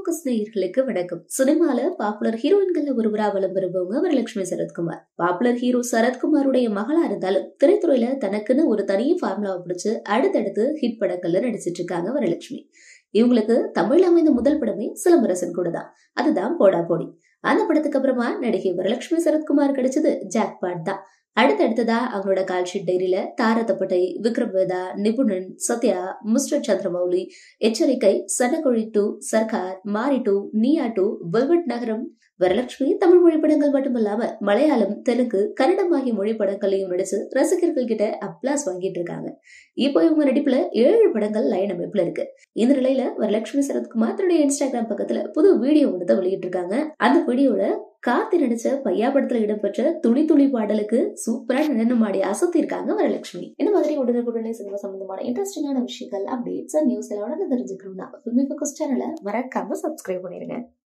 focus நேயர்களுக்கு வணக்கம் சினிமால பாப்புலர் ஹீரோயின்கள்ல ஒருவரா வலம் வருபவங்க வரலட்சுமி சரத்குமார் பாப்புலர் ஹீரோ சரத்குமாருடைய மகளா இருந்தாலும் திரைத்துறையில தனக்குன்னு ஒரு தனி ஃபார்முலாவை பிடிச்சு அடுத்தடுத்து ஹிட் படங்கள்ல நடிச்சிட்டு இருக்காங்க வரலட்சுமி இவங்களுக்கு தமிழ்ல அமைந்த முதல் படமே சிலம்பரசன் கூட தான் அதுதான் போடா போடி அந்த படத்துக்கு அப்புறமா நடிகை வரலட்சுமி சரத்குமார் கிடைச்சது ஜாக்பாட் தான் அடுத்தடுத்ததா அவங்களோட கால்ஷீட் டைரியில தாரத்தப்பட்டை விக்ரம் வேதா நிபுணன் சத்யா மிஸ்டர் சந்திரமௌலி எச்சரிக்கை சனகொழி டூ சர்க்கார் மாரி டூ நீயா டூ வெல்வெட் நகரம் வரலட்சுமி தமிழ் மொழி படங்கள் மட்டுமல்லாம மலையாளம் தெலுங்கு கன்னடம் ஆகிய மொழி படங்களையும் நடிச்சு ரசிகர்கள் கிட்ட அப்ளாஸ் வாங்கிட்டு இருக்காங்க இப்போ இவங்க நடிப்புல ஏழு படங்கள் லைன் அமைப்புல இருக்கு இந்த நிலையில வரலட்சுமி சரத்குமார் தன்னுடைய இன்ஸ்டாகிராம் பக்கத்துல புது வீடியோ ஒன்று வெளியிட்டு இருக்காங்க அந்த வீடியோல கார்த்தி நடிச்ச பையா படத்துல இடம்பெற்ற துளி துளி பாடலுக்கு சூப்பரா நடனம் ஆடி அசத்தி இருக்காங்க வரலட்சுமி இந்த மாதிரி உடனுக்குடனே சினிமா சம்பந்தமான இன்ட்ரெஸ்டிங்கான விஷயங்கள் அப்டேட்ஸ் நியூஸ் எல்லாம் உடனே தெரிஞ்சுக்கணும்னா ஃபில்மி ஃபோக்கஸ் சேனலை மறக்காம சப்ஸ்கிரைப் பண்ணிருங்க